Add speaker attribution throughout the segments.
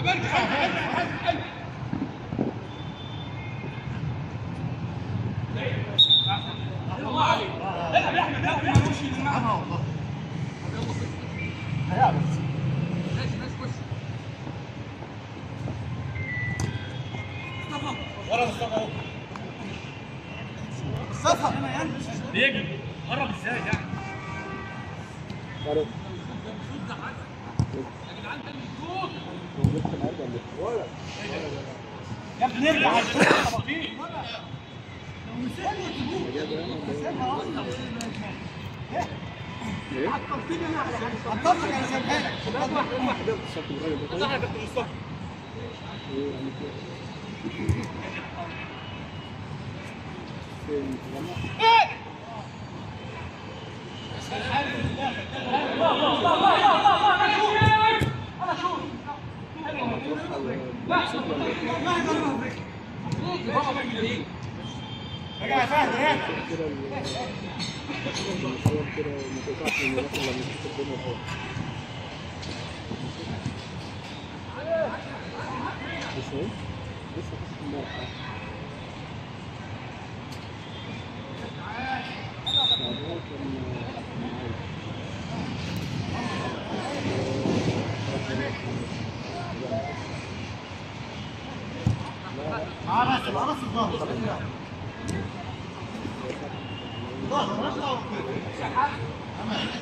Speaker 1: بيجري قرب ازاي يعني يا ابني نرجع على الشوط يا بطيء
Speaker 2: هتطلع انا سايبها لك رجع يا فهد رجع معاه بس معاه بس الظهر ظهر مالناش دعوه بكده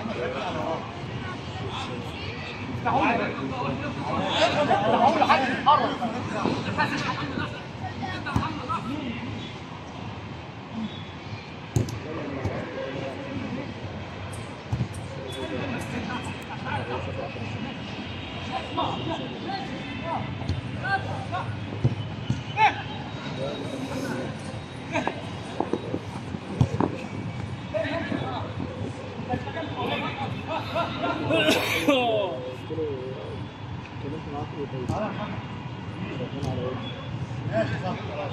Speaker 1: افتحوا له حد يتحرك
Speaker 2: ماشي صح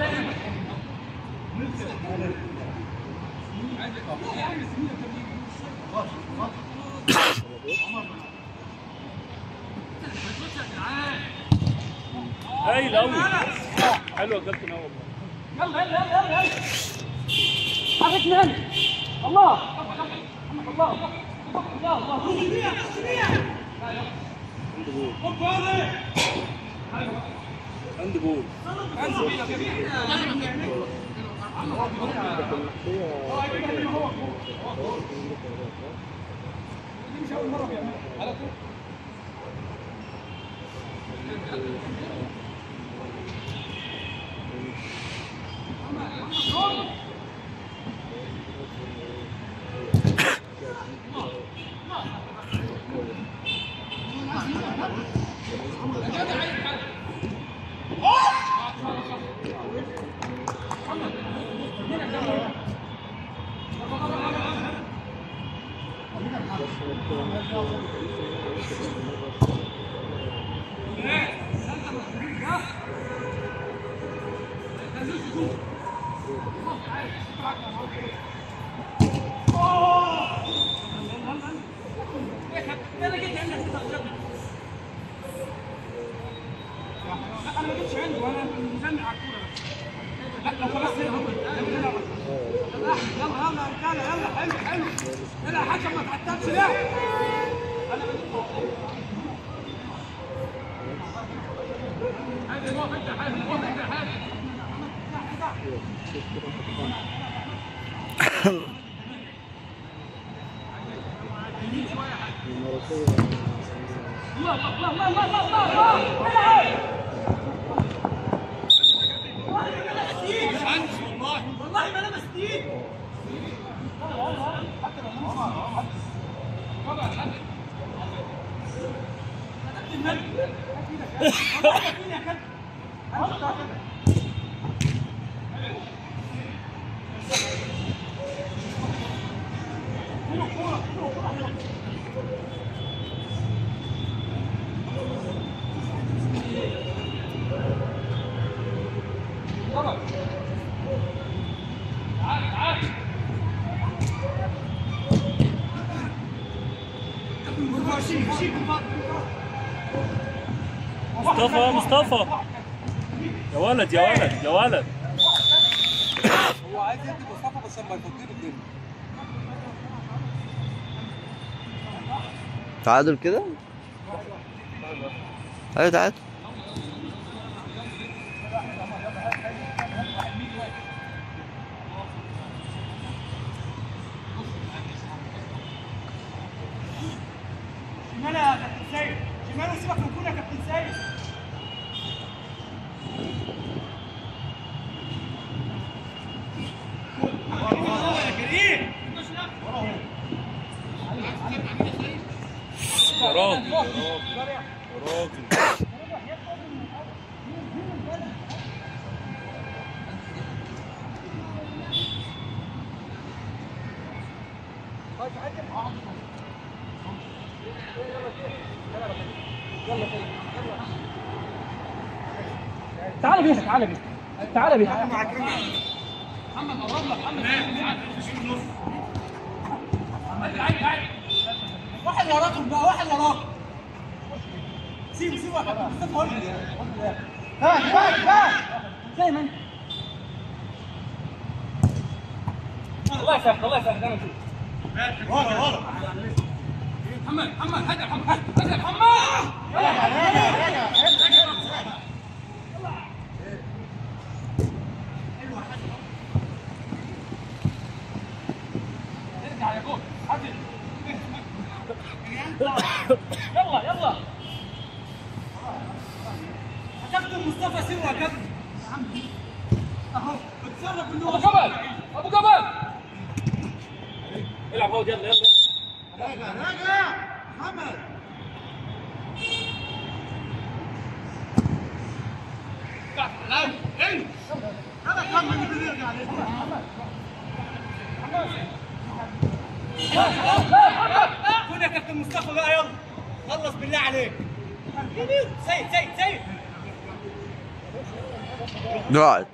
Speaker 1: هايل قوي حلو يا كابتن قوي والله
Speaker 3: يلا يلا يلا يلا حرك من هنا الله الله الله الله
Speaker 1: هاند بول
Speaker 3: انا ما جيتش عنده انا مزنق على الكوره لا لو خلاص يلا يلا يلا يلا يا رجاله يلا حلو حلو يلا يا حكم ما تعتبش لا انا هذه هو فكره حاجه هو فكره حاجه الله الله الله الله الله الله الله والله ما لمس ايد
Speaker 1: مصطفى مصطفى يا ولد يا ولد يا ولد
Speaker 3: هو عايز يدي مصطفى بس لما يفضيه الدنيا
Speaker 4: تعادل كده ايوه تعادل
Speaker 3: شمال يا كابتن سيد شمال سيبك من كل يا كابتن سيد يا كريم
Speaker 1: يا راجل يا راجل يا راجل
Speaker 3: تعال بيها تعال بيها تعال بيها محمد قرب لك محمد واحد وراكم بقى واحد وراكم سيب سيب واحد مصطفى هو اللي ها ها ها زي ما انت الله يسهل الله يسهل انا اشوف
Speaker 2: ورا ورا
Speaker 3: محمد محمد هات يا محمد هات يا محمد
Speaker 2: راجع راجع
Speaker 3: ارجع يا جول هات يلا يلا يا كابتن مصطفى سيبه يا كابتن اهو بتصرف اللي ابو جبل ابو جبل العب هو يلا يلا
Speaker 2: راجع راجع محمد هذا كمل اللي بيرجع عليه
Speaker 3: خد يا كابتن مصطفى بقى يلا خلص بالله عليك سيد سيد سيد
Speaker 4: ضاعت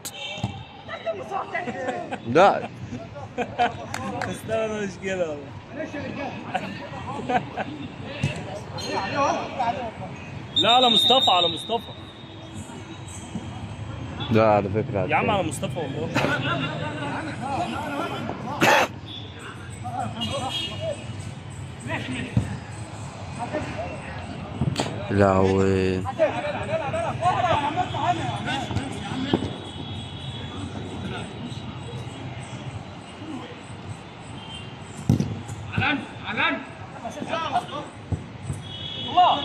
Speaker 4: ضاعت
Speaker 1: استنى مشكلة والله لا على مصطفى على مصطفى
Speaker 4: ضاع على فكرة
Speaker 1: يا عم على مصطفى والله
Speaker 4: لا هو
Speaker 3: علم علم الله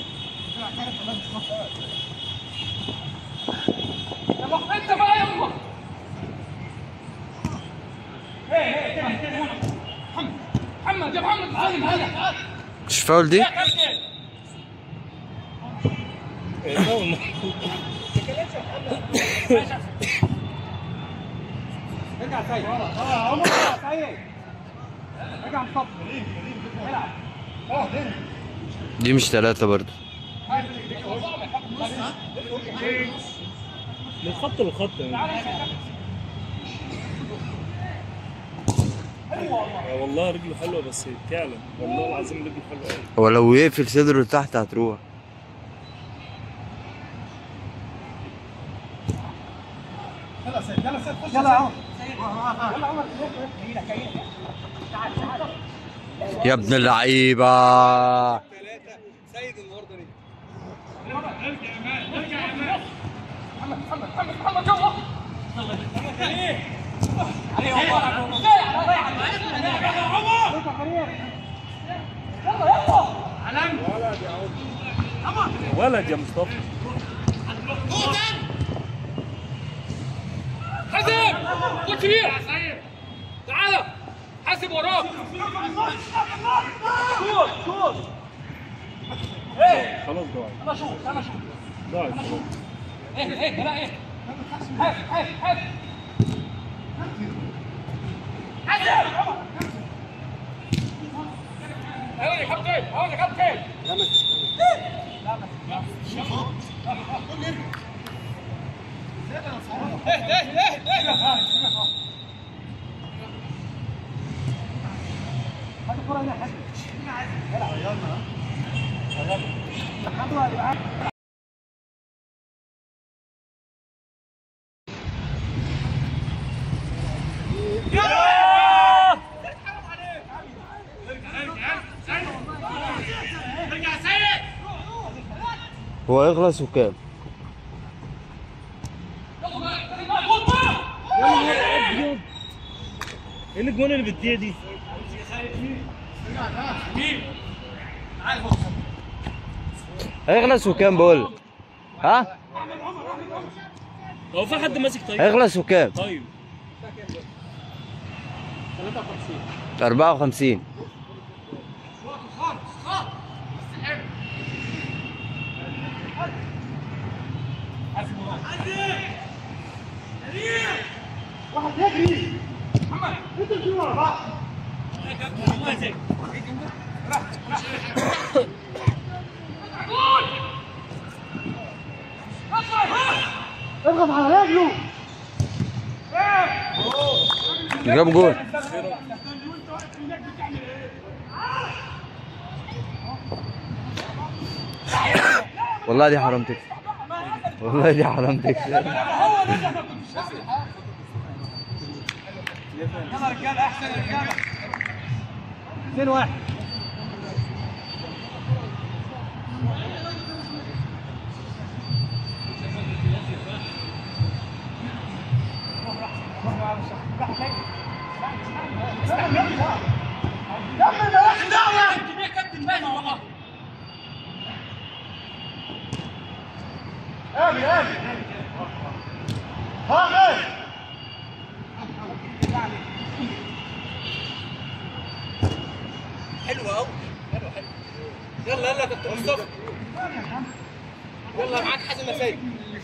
Speaker 3: يلا انت بقى يلا ايه ايه كده كده محمد محمد يا محمد سلم هذا
Speaker 4: مش فاول دي
Speaker 3: يا كابتن
Speaker 1: إيه ده والله.
Speaker 3: ارجع سيد ارجع سيد ارجع مصطفى العب
Speaker 2: اه هنا
Speaker 4: دي مش ثلاثة برضو
Speaker 1: من خط لخط يعني. آه والله رجله حلوه بس تعلم والله العظيم رجله حلوه قوي
Speaker 4: هو لو يقفل صدره تحت هتروح
Speaker 2: يلا سيد يلا سيد خش
Speaker 3: يلا يا عمر
Speaker 2: عمر
Speaker 3: يلا عمر جايلك جايلك تعال تعال
Speaker 4: يا ابن اللعيبة
Speaker 3: ثلاثة سيد النهارده ليه؟ محمد محمد محمد محمد يلا عليه والله يا عمر يلا يلا علم
Speaker 1: ولد يا مصطفى
Speaker 3: حسب خد فيه تعالى حاسب وراك شوط شوط ايه
Speaker 1: خلاص ضاعت
Speaker 3: انا شوط انا شوط
Speaker 1: ضاعت خلاص
Speaker 3: ايه ايه لا ايه حاسب حاسب حاسب حاسب ايوه يا كابتن ايوه يا كابتن ايه ايه ايه ايه هات الكرة هنا حاسب يلا
Speaker 4: هو هيخلص وكام
Speaker 1: ايه الاجوان اللي بتضيع دي؟
Speaker 4: هيخلص وكام بقول لك؟ ها
Speaker 1: هو في حد ماسك طيب؟
Speaker 4: هيخلص وكام
Speaker 1: طيب
Speaker 4: 54
Speaker 2: واحد يجري محمد انت بتجري ورا بعض اضغط على رجله
Speaker 4: جاب جول والله دي حرام تكسب والله دي حرام تكسب
Speaker 3: يلا رجاله احسن رجاله
Speaker 2: 2 1
Speaker 3: كابتن باهي والله
Speaker 2: ابي ابي ها
Speaker 3: حلو قوي حلو حلو يلا يلا يا كابتن مصطفى يلا معاك حازم مساي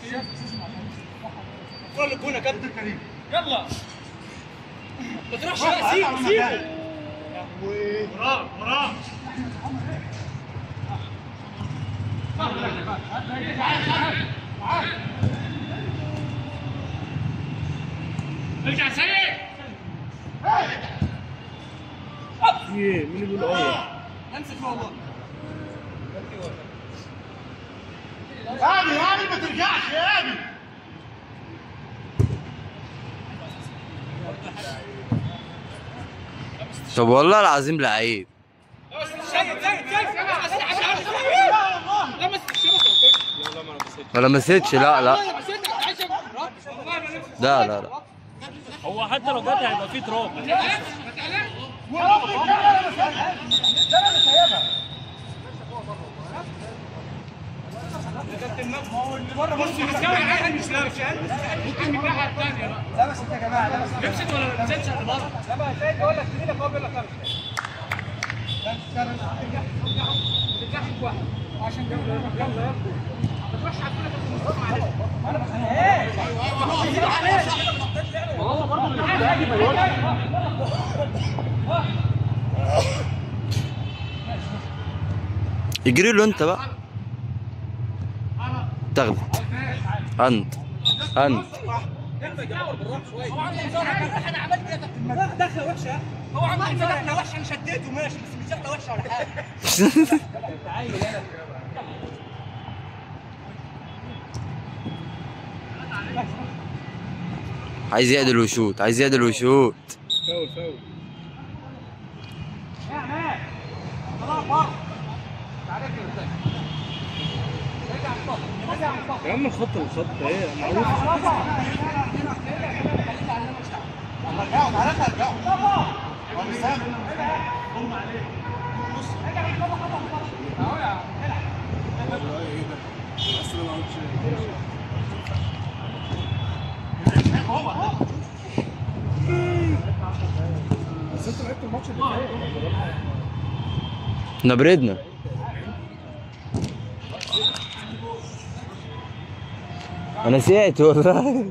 Speaker 3: كل الجون يا كابتن كريم يلا ما تروحش بقى سيبه سيبه
Speaker 2: وراه وراه
Speaker 3: ارجع سيء
Speaker 1: في ايه؟ مين اللي بيقول اه؟
Speaker 3: امسك والله
Speaker 2: ابي ابي ما ترجعش يا ابي
Speaker 4: طب والله العظيم لعيب
Speaker 3: شيء زي زي لمس الشبكه
Speaker 4: ما لمستش لا لا
Speaker 3: والله ما لمست
Speaker 4: لا لا لا
Speaker 1: هو حتى لو جت هيبقى في تراب
Speaker 3: بص مسكوا عليها مش لابس ممكن من الناحيه الثانيه بقى لبست يا جماعه لبست لبست ولا ما لبستش اللي بره لا ما هتلاقي بيقول لك تجي لك هو بيقول لك لبست واحد عشان كده يلا يلا ما تروحش على الكوره تاخد مصطفى معلش انا بس ايه والله برضه اللي بيجي ما يقولش
Speaker 4: اجري له انت بقى تغلط انت انت
Speaker 3: هو عنده مزارع انا عملت ايه يا كابتن دخله وحشه هو عنده دخله وحشه انا شديته ماشي بس مش دخله وحشه ولا حاجه
Speaker 4: عايز يعدل ويشوط عايز يعدل ويشوط
Speaker 1: فاول فاول
Speaker 3: يا مان خلاص بره تعالى كده رجع مصطفى رجع مصطفى
Speaker 1: يا عم الخط الخط ايه معروف
Speaker 2: رجعوا تعالى رجعوا هو مش سامع
Speaker 4: احنا بردنا انا سعت والله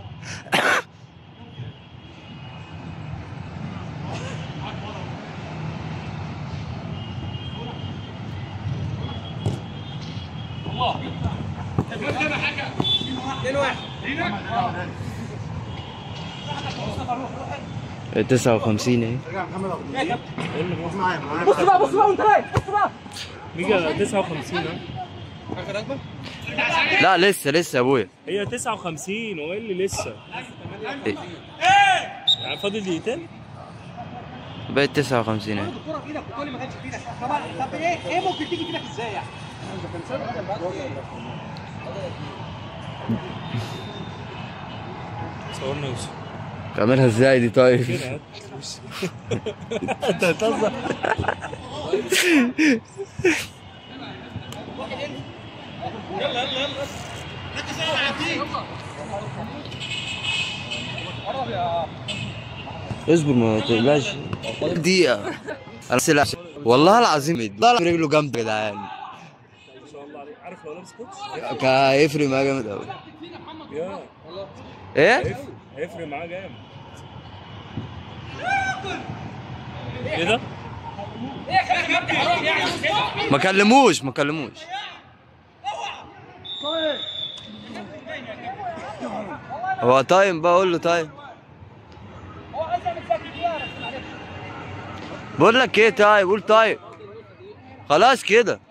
Speaker 4: تسعة وخمسين اهي
Speaker 2: رجع محمد ابو النبي بص معايا معايا
Speaker 3: بص بقى بص بقى وانت رايح بص بقى
Speaker 1: ميجا 59 ها
Speaker 4: لا لسه لسه يا ابويا
Speaker 1: هي 59 هو ايه اللي لسه؟
Speaker 4: إيه.
Speaker 1: يعني فاضل دقيقتين؟
Speaker 4: بقت تسعة وخمسين اهي
Speaker 3: الكوره في ايدك والكوره ما كانش في ايدك طبعا طب ايه ايه ممكن تيجي في ايدك ازاي يعني
Speaker 1: صورنا يوسف
Speaker 4: تعملها ازاي دي طيب
Speaker 1: كده انت هتهزر
Speaker 4: اصبر ما تقلقش دقيقة انا سلع والله العظيم والله العظيم رجله جامدة يا جدعان
Speaker 1: ما شاء الله عليك عارف لو لابس كوتش
Speaker 4: كان هيفرق معاه جامد قوي
Speaker 1: يا
Speaker 4: ايه؟
Speaker 1: هيفرق هيفرق معاه جامد ايه ده؟
Speaker 4: ما كلموش ما كلموش هو تايم بقى اقول له تايم بقول لك ايه تايم قول تايم خلاص كده